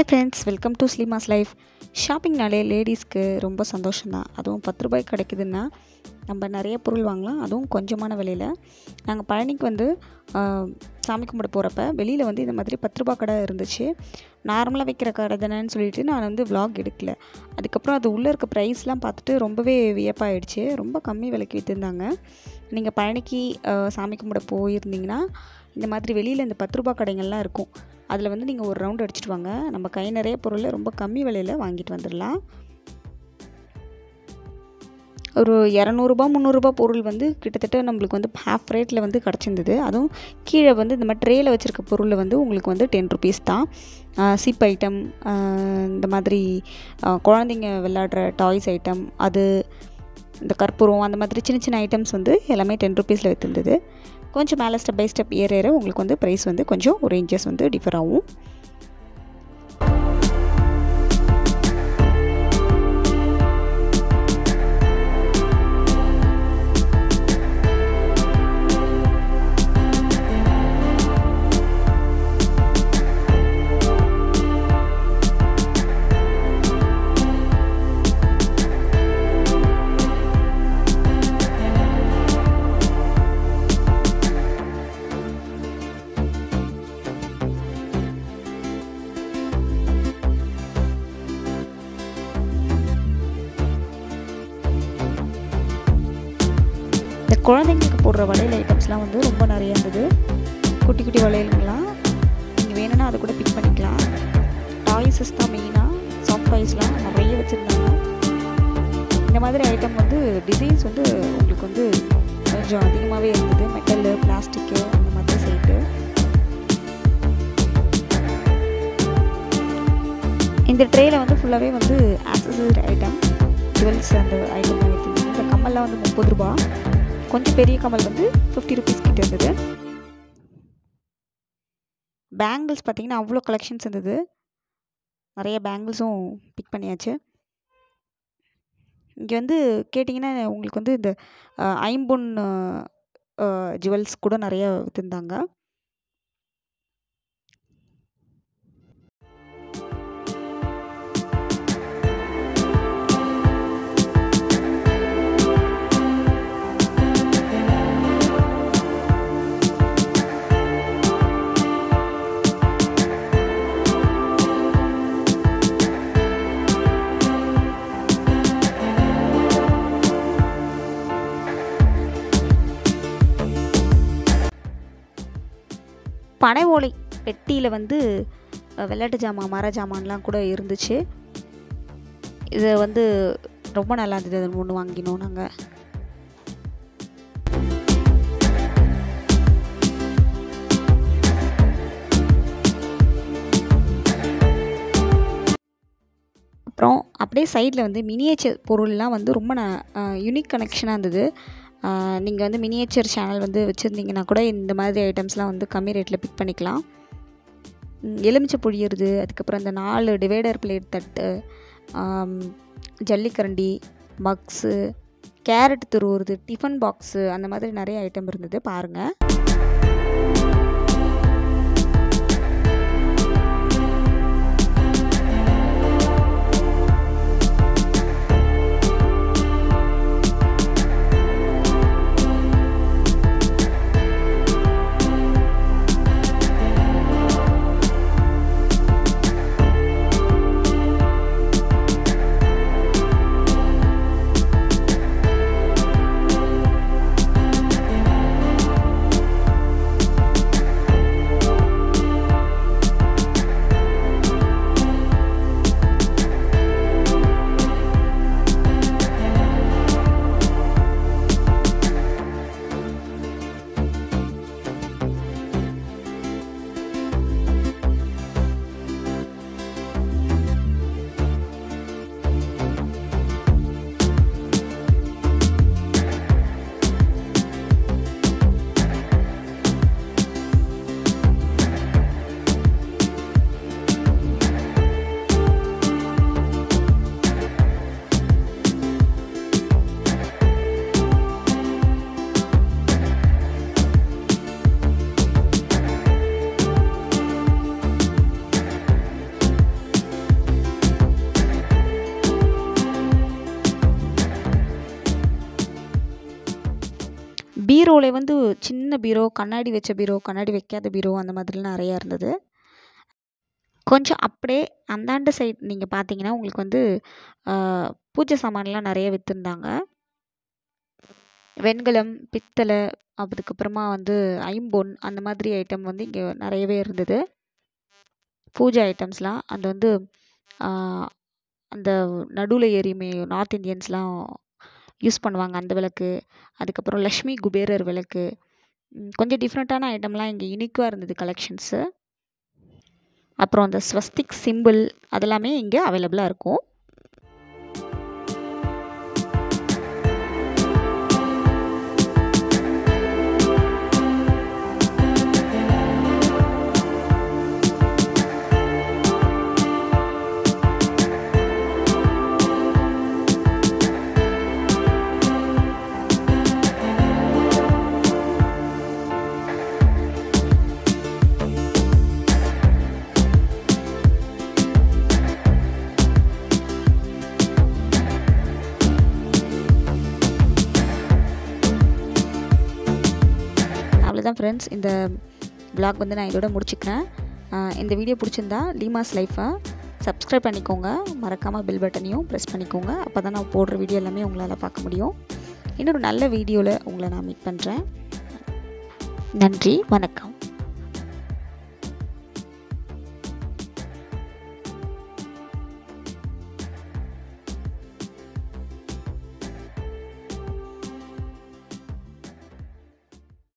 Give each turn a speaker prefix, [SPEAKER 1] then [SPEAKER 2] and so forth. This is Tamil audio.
[SPEAKER 1] ஃப்ரெண்ட்ஸ் வெல்கம் டு ஸ்லீமாஸ் லைஃப் ஷாப்பிங்னாலே லேடிஸ்க்கு ரொம்ப சந்தோஷம் தான் அதுவும் பத்து ரூபாய்க்கு கிடைக்குதுன்னா நம்ம நிறைய பொருள் வாங்கலாம் அதுவும் கொஞ்சமான விலையில் நாங்கள் பழனிக்கு வந்து ஆஹ், சாமி கும்பிட போகிறப்ப வெளியில் வந்து இந்த மாதிரி பத்து ரூபா கடை இருந்துச்சு நார்மலாக வைக்கிற கடை தானேன்னு சொல்லிட்டு நான் வந்து vlog எடுக்கல அதுக்கப்புறம் அது உள்ளே இருக்க ப்ரைஸ்லாம் பார்த்துட்டு ரொம்பவே வியப்பாயிடுச்சு ரொம்ப கம்மி விலைக்கு விற்றுருந்தாங்க நீங்கள் பழனிக்கு ஆஹ், சாமி கும்பிட போயிருந்தீங்கன்னா இந்த மாதிரி வெளியில் இந்த பத்து ரூபா கடைங்கள்லாம் இருக்கும் அதில் வந்து நீங்கள் ஒரு ரவுண்ட் அடிச்சிட்டு வாங்க நம்ம கை நிறைய பொருளை ரொம்ப கம்மி விலையில் வாங்கிட்டு வந்துடலாம் ஒரு இரநூறுபா முந்நூறுரூபா பொருள் வந்து கிட்டத்தட்ட நம்மளுக்கு வந்து ஹாஃப் ரேட்டில் வந்து கிடச்சிருந்தது அதுவும் கீழே வந்து இந்த மாதிரி ட்ரேயில் வச்சுருக்க பொருள் வந்து உங்களுக்கு வந்து டென் ருபீஸ் தான் சிப் ஐட்டம் இந்த மாதிரி ஆஹ், குழந்தைங்க விளையாடுற டாய்ஸ் ஐட்டம் அது இந்த கற்பூரம் அந்த மாதிரி சின்ன சின்ன ஐட்டம்ஸ் வந்து எல்லாமே டென் ருபீஸில் விற்றுருந்தது கொஞ்சம் மேலே ஸ்டெப் பை ஸ்டெப் ஏற ஏற உங்களுக்கு வந்து ப்ரைஸ் வந்து கொஞ்சம் ரேஞ்சஸ் வந்து டிஃபர் ஆகும் இந்த குழந்தைங்களுக்கு போடுற வளையல் ஐட்டம்ஸ்லாம் வந்து ரொம்ப நிறைய இருந்தது குட்டி குட்டி வளையலுங்களாம் நீங்கள் வேணும்னா அதை கூட பிக் பண்ணிக்கலாம் டாய்ஸஸ் தான் மெயினாக சாஃப்ட் டாய்ஸ்லாம் நிறைய வச்சுருந்தாங்க இந்த மாதிரி ஐட்டம் வந்து டிசைன்ஸ் வந்து உங்களுக்கு வந்து கொஞ்சம் அதிகமாகவே இருந்தது மெட்டலு பிளாஸ்டிக்கு அந்த மாதிரி சைட்டு இந்த ட்ரேயில் வந்து ஃபுல்லாகவே வந்து ஆக்சசரி ஐட்டம் ஜுவல்ஸ் அந்த ஐட்டம் வைத்திருந்தாங்க இந்த கம்மல்லாம் வந்து முப்பது ரூபா கொஞ்சம் பெரிய கமல் வந்து ஃபிஃப்டி ருபீஸ் கிட்ட இருந்தது பேங்கிள்ஸ் பார்த்தீங்கன்னா அவ்வளோ கலெக்ஷன்ஸ் இருந்தது நிறைய பேங்கிள்ஸும் பிக் பண்ணியாச்சு இங்கே வந்து கேட்டிங்கன்னா உங்களுக்கு வந்து இந்த அஹ், ஐம்பொன் ஜுவல்ஸ் கூட நிறைய விற்றுருந்தாங்க பனை ஓலை பெட்டியில் வந்து அஹ், விளையாட்டு ஜாமான் மர ஜாமான்லாம் கூட இருந்துச்சு இது வந்து ரொம்ப நல்லா இருந்தது அது ஒன்று வாங்கினோம் நாங்கள் அப்புறம் அப்படியே சைடில் வந்து மினியேச்சர் பொருள்லாம் வந்து ரொம்ப யூனிக் கனெக்ஷனாக இருந்தது நீங்கள் வந்து மினியேச்சர் சேனல் வந்து வச்சுருந்தீங்கன்னா கூட இந்த மாதிரி ஐட்டம்ஸ்லாம் வந்து கம்மி ரேட்டில் பிக் பண்ணிக்கலாம் ம், எலுமிச்சை புழியிறது அதுக்கப்புறம் இந்த நாலு டிவைடர் பிளேட் தட்டு ஆம், ஜல்லிக்கரண்டி மக்ஸு கேரட் துருவுறது டிஃபன் பாக்ஸு அந்த மாதிரி நிறைய ஐட்டம் இருந்தது பாருங்கள் பீரோவில் வந்து சின்ன பீரோ கண்ணாடி வச்ச பீரோ கண்ணாடி வைக்காத பீரோ அந்த மாதிரிலாம் நிறையா இருந்தது கொஞ்சம் அப்படியே அந்தாண்ட சைட் நீங்கள் பார்த்தீங்கன்னா உங்களுக்கு வந்து ஆஹ், பூஜை சாமான்லாம் நிறைய விற்றுருந்தாங்க வெண்கலம் பித்தளை அதுக்கப்புறமா வந்து ஐம்பொன் அந்த மாதிரி ஐட்டம் வந்து இங்கே நிறையவே இருந்தது பூஜை ஐட்டம்ஸ்லாம் அந்த வந்து ஆஹ், அந்த நடுவில் எரியுமே நார்த் இந்தியன்ஸ்லாம் யூஸ் பண்ணுவாங்க அந்த விளக்கு அதுக்கப்புறம் லக்ஷ்மி குபேரர் விளக்கு ம், கொஞ்சம் டிஃப்ரெண்ட்டான ஐட்டம்லாம் இங்கே யூனிக்காக இருந்தது கலெக்ஷன்ஸு அப்புறம் அந்த ஸ்வஸ்திக் சிம்பிள் அதெல்லாமே இங்கே அவைலபிளாக இருக்கும் அவ்வளோதான் ஃப்ரெண்ட்ஸ் இந்த vlog வந்து நான் இதோட முடிச்சுக்கிறேன் ஆஹ் இந்த வீடியோ பிடிச்சிருந்தா லீமாஸ் லைஃப்பை சப்ஸ்கிரைப் பண்ணிக்கோங்க மறக்காமல் பெல் பட்டனையும் ப்ரெஸ் பண்ணிக்கோங்க அப்போ தான் நான் போடுற வீடியோ எல்லாமே உங்களால் பார்க்க முடியும் இன்னொரு நல்ல வீடியோவில் உங்களை நான் மீட் பண்ணுறேன் நன்றி வணக்கம்